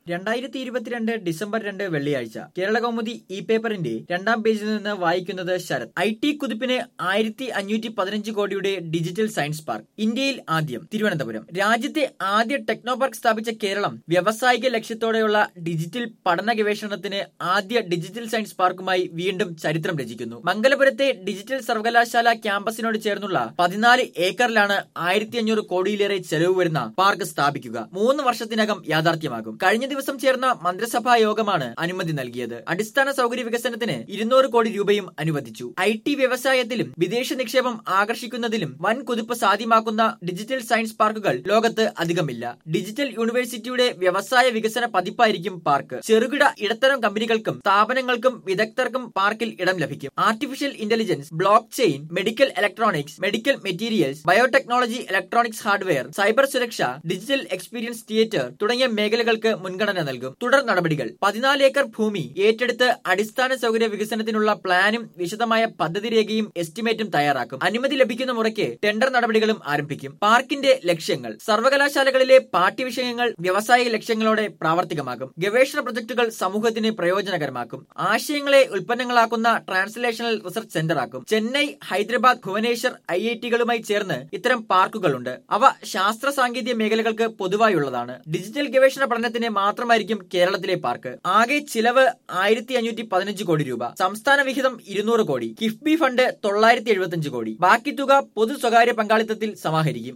രണ്ടായിരത്തി ഇരുപത്തിരണ്ട് ഡിസംബർ രണ്ട് വെള്ളിയാഴ്ച കേരള കൗമുദി ഇ പേപ്പറിന്റെ രണ്ടാം പേജിൽ നിന്ന് വായിക്കുന്നത് ശരത് ഐ ടി കുതിപ്പിന് ആയിരത്തി അഞ്ഞൂറ്റി പതിനഞ്ച് കോടിയുടെ ഡിജിറ്റൽ സയൻസ് പാർക്ക് ഇന്ത്യയിൽ ആദ്യം തിരുവനന്തപുരം രാജ്യത്തെ ആദ്യ ടെക്നോ പാർക്ക് സ്ഥാപിച്ച കേരളം വ്യവസായിക ലക്ഷ്യത്തോടെയുള്ള ഡിജിറ്റൽ പഠന ഗവേഷണത്തിന് ആദ്യ ഡിജിറ്റൽ സയൻസ് പാർക്കുമായി വീണ്ടും ചരിത്രം രചിക്കുന്നു മംഗലപുരത്തെ ഡിജിറ്റൽ സർവകലാശാല ക്യാമ്പസിനോട് ചേർന്നുള്ള പതിനാല് ഏക്കറിലാണ് ആയിരത്തി അഞ്ഞൂറ് കോടിയിലേറെ ചെലവ് വരുന്ന പാർക്ക് സ്ഥാപിക്കുക മൂന്ന് വർഷത്തിനകം യാഥാർത്ഥ്യമാകും കഴിഞ്ഞ ദിവസം ചേർന്ന മന്ത്രിസഭാ യോഗമാണ് അനുമതി നൽകിയത് അടിസ്ഥാന സൗകര്യ വികസനത്തിന് ഇരുന്നൂറ് കോടി രൂപയും അനുവദിച്ചു ഐ ടി വ്യവസായത്തിലും വിദേശ നിക്ഷേപം ആകർഷിക്കുന്നതിലും വൻ കുതിപ്പ് സാധ്യമാക്കുന്ന ഡിജിറ്റൽ സയൻസ് പാർക്കുകൾ ലോകത്ത് അധികമില്ല ഡിജിറ്റൽ യൂണിവേഴ്സിറ്റിയുടെ വ്യവസായ വികസന പതിപ്പായിരിക്കും പാർക്ക് ചെറുകിട ഇടത്തരം കമ്പനികൾക്കും സ്ഥാപനങ്ങൾക്കും വിദഗ്ധർക്കും പാർക്കിൽ ഇടം ലഭിക്കും artificial intelligence blockchain medical electronics medical materials biotechnology electronics hardware cyber സുരക്ഷ ഡിജിറ്റൽ എക്സ്പീരിയൻസ് തിയേറ്റർ തുടങ്ങിയ മേഖലകൾക്ക് മുൻഗണന നൽകും തുടർ നടപടികൾ പതിനാല് ഏക്കർ ഭൂമി ഏറ്റെടുത്ത് അടിസ്ഥാന സൗകര്യ വികസനത്തിനുള്ള പ്ലാനും വിശദമായ പദ്ധതി രേഖയും എസ്റ്റിമേറ്റും തയ്യാറാക്കും അനുമതി ലഭിക്കുന്ന മുറയ്ക്ക് ടെൻഡർ നടപടികളും ആരംഭിക്കും പാർക്കിന്റെ ലക്ഷ്യങ്ങൾ സർവകലാശാലകളിലെ പാഠ്യവിഷയങ്ങൾ വ്യവസായിക ലക്ഷ്യങ്ങളോടെ പ്രാവർത്തികമാക്കും ഗവേഷണ പ്രൊജക്ടുകൾ സമൂഹത്തിന് പ്രയോജനകരമാക്കും ആശയങ്ങളെ ഉൽപ്പന്നങ്ങളാക്കുന്ന ട്രാൻസ്ലേഷണൽ റിസർച്ച് സെന്റർ ആക്കും ചെന്നൈ ഹൈദരാബാദ് ഭുവനേശ്വർ ഐ ഐ ടികളുമായി ചേർന്ന് ഇത്തരം പാർക്കുകളുണ്ട് അവ ശാസ്ത്ര സാങ്കേതിക മേഖലകൾക്ക് പൊതുവായുള്ളതാണ് ഡിജിറ്റൽ ഗവേഷണ പഠനത്തിന് മാത്രമായിരിക്കും കേരളത്തിലെ പാർക്ക് ആകെ ചിലവ് ആയിരത്തി അഞ്ഞൂറ്റി പതിനഞ്ച് കോടി രൂപ സംസ്ഥാന വിഹിതം ഇരുന്നൂറ് കോടി കിഫ്ബി ഫണ്ട് തൊള്ളായിരത്തി എഴുപത്തിയഞ്ച് കോടി ബാക്കി തുക പൊതു സ്വകാര്യ പങ്കാളിത്തത്തിൽ സമാഹരിക്കും